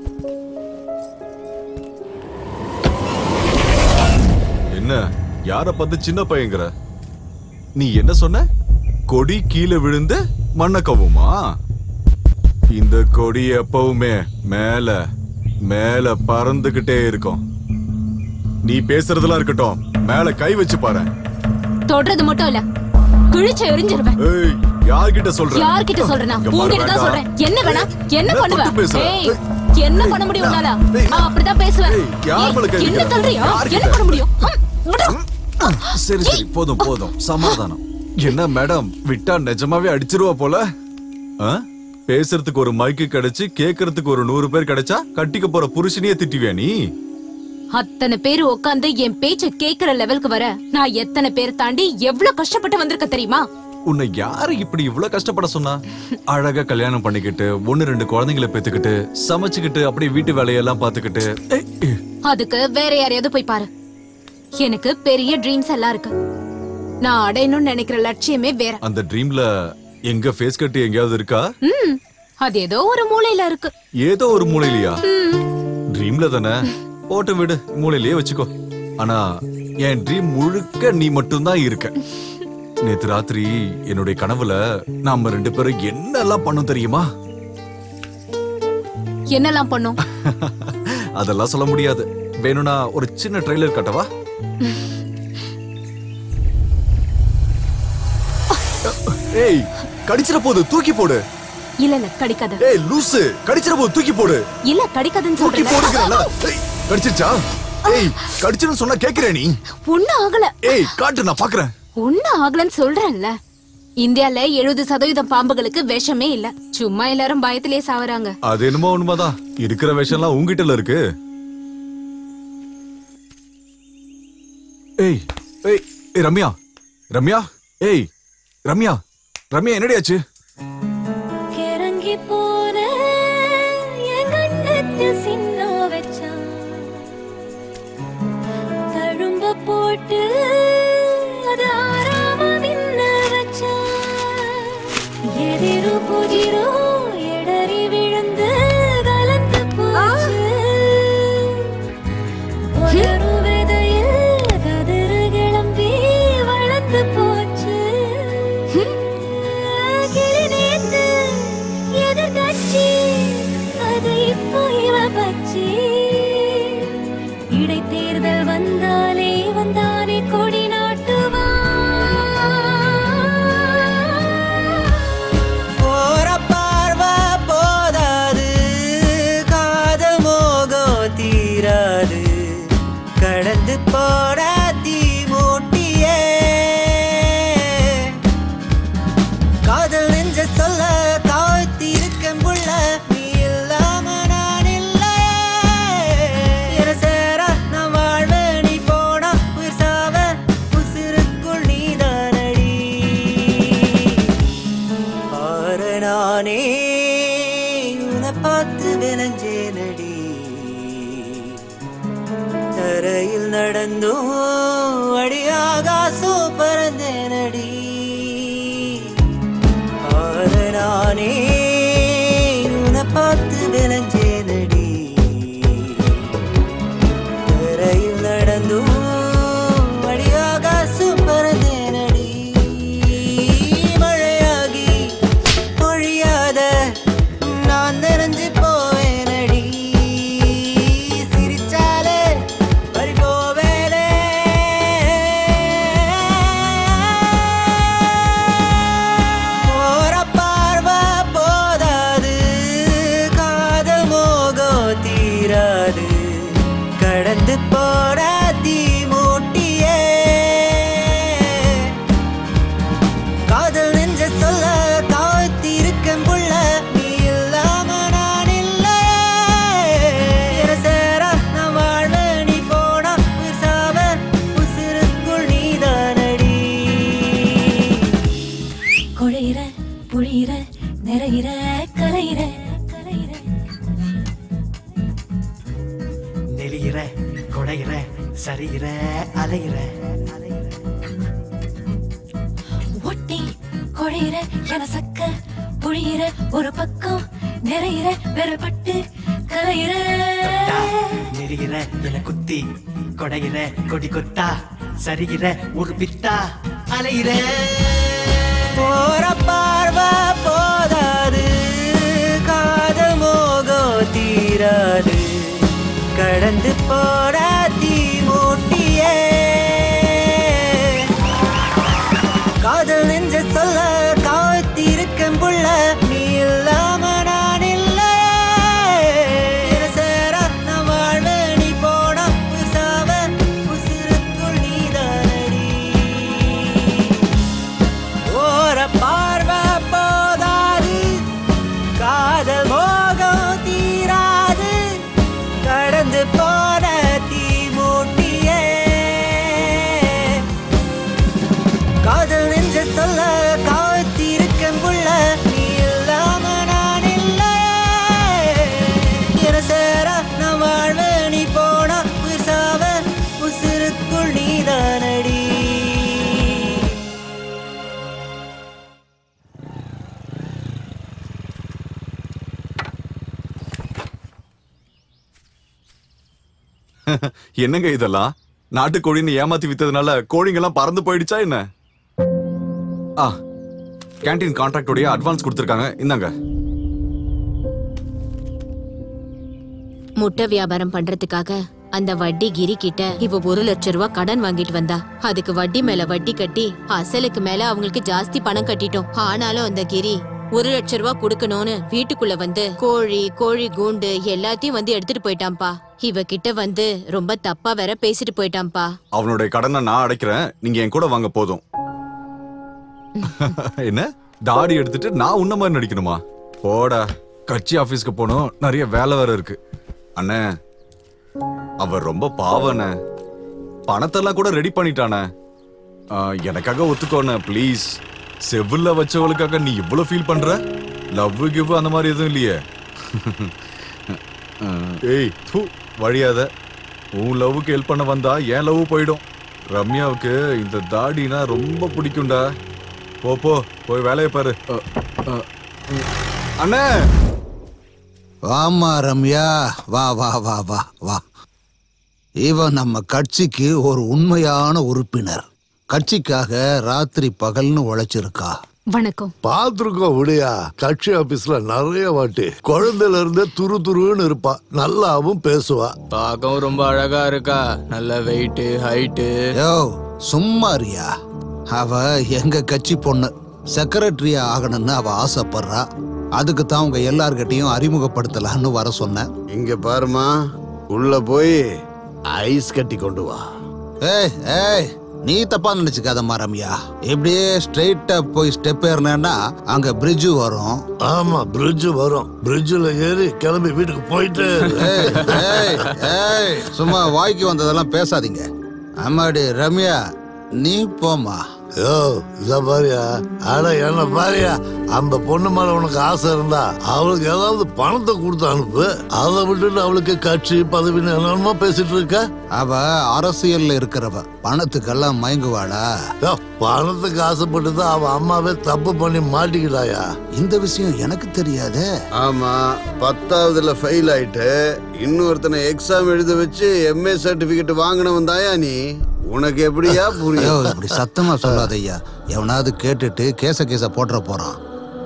என்ன யார பார்த்து சின்ன பையங்கிற நீ என்ன சொன்ன கொடி கீழே விழுந்து மண்ண கவுமா இந்த கொடி எப்பவுமே மேல மேல பறந்துகிட்டே இருக்கும் நீ பேசுறதெல்லாம் இருக்கட்டும் மேல கை வச்சு பாரு தொடுறது மட்டும் இல்ல கிழிச்சு எரிஞ்சிருவேன் ஏய் யார்கிட்ட சொல்ற யார்கிட்ட சொல்றேனா இங்க பாரு, உங்ககிட்ட தான் வேண்டாம். சொல்றேன் என்ன வேணா என்ன என்ன பண்ணுவ தொட்டு பேசுற? ஏய் என்ன பண்ண முடியும் உன்னால ஏய். நான் அப்படிதான் பேசுவேன் ஏய், யார் மேல கை ஏய், என்ன வைக்கிற? தள்ளுறியா யார்கிட்ட? என்ன பண்ண முடியும் ஹம், விடு. சரி சரி போதும் போதும் சமாதானம் என்ன மேடம் விட்டா நிஜமாவே அடிச்சிருவா போல ஆ? பேசுறதுக்கு ஒரு மைக்கு கிடைச்சு கேக்குறதுக்கு ஒரு நூறு பேர் கிடைச்சா கட்டிக்க போற புருஷனையே திட்டுவியா நீ அத்தனை பேர் உட்கார்ந்து என் பேச்ச கேக்குற லெவலுக்கு வர நான் எத்தனை பேர் தாண்டி எவ்வளவு கஷ்டப்பட்டு வந்திருக்க தெரியுமா உன்னை யாரு இப்படி இவ்வளவு கஷ்டப்பட சொன்னா அழகா கல்யாணம் பண்ணிக்கிட்டு ஒண்ணு ரெண்டு குழந்தைங்களை பெத்துக்கிட்டு சமைச்சுக்கிட்டு அப்படியே வீட்டு வேலையெல்லாம் பாத்துக்கிட்டு ஏய், ஏய், அதுக்கு வேற யாரையாவது போய் பாரு எனக்கு பெரிய ட்ரீம்ஸ் எல்லாம் இருக்கு நான் அடையணும்னு நினைக்கிற லட்சியமே வேற அந்த ட்ரீம்ல எங்க ஃபேஸ் கட்டு எங்கேயாவது இருக்கா ம் அது ஏதோ ஒரு மூலையில இருக்கு ஏதோ ஒரு மூலையிலயா ட்ரீம்ல தானே போட்டு விடு மூலையிலேயே வச்சுக்கோ ஆனா என் ட்ரீம் முழுக்க நீ மட்டும்தான் இருக்க நேத்து ராத்திரி என்னுடைய கனவுல நாம ரெண்டு பேரும் என்னெல்லாம் பண்ணோம் தெரியுமா என்னெல்லாம் பண்ணும் அதெல்லாம் சொல்ல முடியாது வேணும்னா ஒரு சின்ன ட்ரெய்லர் கட்டவா ஏய் கடிச்சிட போது தூக்கி போடு இல்ல இல்ல கடிக்காத ஏய் லூசு கடிச்சிட போது தூக்கி போடு இல்ல கடிக்காதுன்னு தூக்கி சொல்றேன் போடுகிறல ஏய் கடிச்சிருச்சா ஏய் கடிச்சிருன்னு சொன்னா கேக்குறே நீ ஒண்ணு ஆகல ஏய் காட்டு நான் பாக்குறேன் ஒண்ணு ஆகலன்னு சொல்றேன்ல இந்தியால எழுபது சதவீதம் பாம்புகளுக்கு விஷமே இல்ல சும்மா எல்லாரும் பயத்திலே சாவறாங்க அது என்னமோ உண்மைதான் இருக்கிற விஷயம்லாம் உங்ககிட்ட இருக்கு ஏய் ஏய் ஏய் ரம்யா ரம்யா ஏய் ரம்யா ரம்யா என்னடி ஆச்சு கிறங்கி போன என் கண்ணத்தில் சின்ன வச்சான் தழும்ப போட்டு அது ஆறாம மின்ன வச்சான் எதிரோ புதிரோ இடறி விழுந்து கலந்து போச்சு ஒரு விதையில் கதிரு கிளம்பி வளர்ந்து போச்சு கிளி நேத்து எதிர்கட்சி அது இப்போ இவ பச்சி இடைத்தேர்தல் வந்தாலே வந்தானே கொடி நாட்டுவான் போற பார்வை போதாது காதல் மோகம் தீராது கடந்து போற தீ மூட்டியே காதல் நெஞ்ச சொல்ல காத்திருக்கேன் புள்ள நீ இல்லாம நான் இல்லை என சேர நான் வாழ்வ நீ போனா உயிர் சாவ உசிருக்குள் நீதானடி ஆறு நானே உன்னை பார்த்து விளைஞ்சேனடி தரையில் நடந்தும் அடியாகாசம் பறந்தேனடி ஆறு நானே உன்னை பார்த்து விளைஞ்சேனடி தரையில் நடந்தும் அடியாகாசம் பறந்தேனடி மழையாகி பொழியாத நான் நிறைஞ்சு போவேனடி சிரிச்சாலே பறி போவேனே போற பார்வை போதாது காதல் மோகம் தீராது கடந்து போற தீ மூட்டியே காதல் நெஞ்ச சொல்ல காத்திருக்கேன் புள்ள நீ இல்லாம நான் இல்லை என சேர நான் வாழ்வ நீ போனா உயிர் சாவ உசிருக்குள் நீதானடி குழையிற புழியிற நிறையிற கலையிற கலையிற நெளியிற கொடையிற சரியிற அலையிற ஒட்டி குழையிற என சக்க புழியிற ஒரு பக்கம் நிறையிற வெறுப்பட்டு கலையிற தொட்டா நெறிகிற இல குத்தி கொடைகிற கொடி கொத்தா சரிகிற ஒரு பித்தா அலையிற போற பார்வை போதாது காதல் மோகம் தீராது கடந்து போட தீ மூட்டியே காதல் நெஞ்ச சொல்ல காத்திருக்கும் புள்ள நீ இல்லாம நான் இல்லை சேர நான் வாழ்வ நீ போன புசாவ உசிருக்குள் நீதானடி ஓர பார்வை போதாது காதல் மோகம் தீராது கடந்து போன தீ மூட்டியே காதல் நெஞ்ச சொல்ல காத்திருக்கும் புள்ள நீ இல்லாம நான் இல்லை என சேர நான் வாழ்வ நீ போன புசாவ உசிருக்குள் நீதானடி என்னங்க இதெல்லாம் நாட்டுக்கோழின்னு ஏமாத்தி வித்ததுனால கோழிங்கெல்லாம் பறந்து போயிடுச்சா என்ன ஆ கேண்டீன் கான்ட்ராக்டோடைய அட்வான்ஸ் கொடுத்துருக்காங்க இந்தாங்க முட்டை வியாபாரம் பண்றதுக்காக அந்த வட்டி கிரி கிட்ட இவ ஒரு லட்ச ரூபா கடன் வாங்கிட்டு வந்தா அதுக்கு வட்டி மேல வட்டி கட்டி அசலுக்கு மேல அவங்களுக்கு ஜாஸ்தி பணம் கட்டிட்டோம் ஆனாலும் அந்த கிரி ஒரு லட்ச ரூபா குடுக்கணும்னு வீட்டுக்குள்ள வந்து கோழி கோழி கூண்டு எல்லாத்தையும் வந்து எடுத்துட்டு போயிட்டான்பா இவ கிட்ட வந்து ரொம்ப தப்பா வேற பேசிட்டு போயிட்டான்பா அவனுடைய கடனை நான் அடைக்கிறேன் நீங்க என் கூட வாங்க போதும் என்ன தாடி எடுத்துட்டு நான் உன்ன மாதிரி நடிக்கணுமா போடா கட்சி ஆபீஸ்க்கு போகணும் நிறைய வேலை வேற இருக்கு அண்ணே அவர் ரொம்ப பாவண்ணே பணத்தெல்லாம் கூட ரெடி பண்ணிட்டானே ஆ, எனக்காக ஒத்துக்கோண்ணே ப்ளீஸ் செவில்ல வச்சவளுக்காக நீ இவ்வளவு ஃபீல் பண்ற லவ் கிவ் அந்த மாதிரி எதுவும் இல்லையே ஏய் தூ வழியாத உன் லவ்வுக்கு ஹெல்ப் பண்ண வந்தா என் லவ் போயிடும் ரம்யாவுக்கு இந்த தாடினா ரொம்ப பிடிக்கும்டா போ போ போய் வேலையை பாரு அ, அ, ம். அண்ணே வாமா ரம்யா வா வா வா வா வா இவன் நம்ம கட்சிக்கு ஒரு உண்மையான உறுப்பினர் கட்சிக்காக ராத்திரி பகல்னு உழைச்சிருக்கா வணக்கம் பாத்துருக்கோம் விடியா கட்சி ஆபீஸ்ல நிறைய வாட்டி குழந்தையில இருந்தே துரு துருன்னு இருப்பா நல்லாவும் பேசுவா பார்க்கவும் ரொம்ப அழகா இருக்கா நல்ல வெயிட் ஹைட்டு யோ சும்மாரியா அவ எங்க கட்சி பொண்ணு செக்ரட்டரியா ஆகணும்னு அவ ஆசைப்படுறா அதுக்கு தான் உங்க எல்லார்கிட்டயும் அறிமுகப்படுத்தலான்னு வர சொன்னேன் இங்க பாருமா உள்ள போய் ஐஸ் கட்டி கொண்டு வா ஏய் ஏய் நீ தப்பா நினைச்சுக்காதம்மா ரம்யா இப்படியே ஸ்ட்ரெயிட்டா போய் ஸ்டெப் ஏறினேன்னா அங்க பிரிட்ஜு வரும் ஆமா பிரிட்ஜ் வரும் பிரிட்ஜ்ல ஏறி கிளம்பி வீட்டுக்கு போயிட்டு இரு. ஏய், ஏய், ஏய், சும்மா வாய்க்கு வந்ததெல்லாம் பேசாதீங்க அம்மாடி ரம்யா நீ போமா யோ இத பாரியா அட என்ன பாரியா அந்த பொண்ணு மேல உனக்கு ஆசை இருந்தா அவளுக்கு ஏதாவது பணத்தை கொடுத்து அனுப்பு அதை விட்டுட்டு அவளுக்கு கட்சி பதவின்னு என்னென்னமோ பேசிட்டு இருக்க அவ அரசியல்ல இருக்கிறவ பணத்துக்கெல்லாம் மயங்குவாளா யோ, பணத்துக்கு ஆசைப்பட்டு தான் அவ அம்மாவே தப்பு பண்ணி மாட்டிக்கிட்டாயா இந்த விஷயம் எனக்கு தெரியாதே ஆமா பத்தாவதுல ஃபெயில் ஆயிட்டு இன்னொருத்தனை எக்ஸாம் எழுத வச்சு எம்ஏ சர்டிபிகேட் வாங்கினவன் தாயா நீ உனக்கு எப்படியா ஐயோ புரியும் இப்படி சத்தமா சொல்லாத ஐயா எவனாவது கேட்டுட்டு கேச கேச போட்டுற போறான்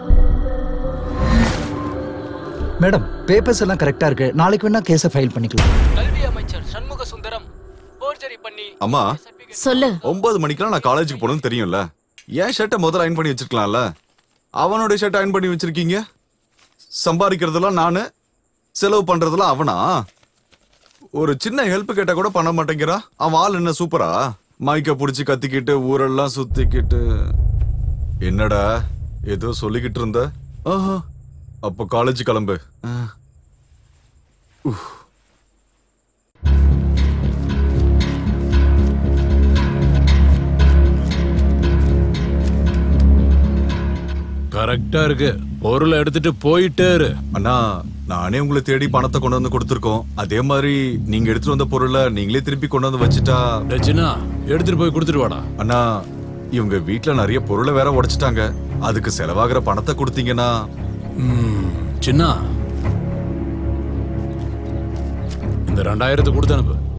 மேடம் பேப்பர்ஸ் எல்லாம் கரெக்டா இருக்கு நாளைக்கு வேணா கேஸை ஃபைல் பண்ணிக்கலாம் கல்வி அமைச்சர் சண்முக சுந்தரம் போர்ஜரி பண்ணி அம்மா சொல்லு ஒன்பது மணிக்கெல்லாம் நான் காலேஜுக்கு போகணும்னு தெரியும்ல என் ஷர்ட்டை முதல்ல அயன் பண்ணி வச்சிருக்கலாம்ல அவனோட ஷர்ட் அயன் பண்ணி வச்சிருக்கீங்க சம்பாதிக்கிறதெல்லாம் நானு செலவு பண்றதெல்லாம் அவனா ஒரு சின்ன ஹெல்ப் கேட்டா கூட பண்ண மாட்டேங்கிறா அவன் ஆள் என்ன சூப்பரா மைக்க புடிச்சு கத்திக்கிட்டு ஊரெல்லாம் சுத்திக்கிட்டு என்னடா ஏதோ சொல்லிக்கிட்டு இருந்த ஆஹா அப்ப காலேஜ் கிளம்பு ஆ. உஃப். கரெக்டா இருக்கு பொருளை எடுத்துட்டு போயிட்டே இரு அண்ணா நானே உங்களை தேடி பணத்தை கொண்டு வந்து கொடுத்துருக்கோம் அதே மாதிரி நீங்க எடுத்துட்டு வந்த பொருளை நீங்களே திருப்பி கொண்டு வந்து வச்சுட்டா டேய் சின்னா எடுத்துட்டு போய் கொடுத்துட்டு வாடா அண்ணா இவங்க வீட்ல நிறைய பொருளை வேற உடைச்சிட்டாங்க அதுக்கு செலவாகிற பணத்தை கொடுத்தீங்கன்னா ம், சின்னா அந்த ரெண்டாயிரத்து கொடுத்து அனுப்பு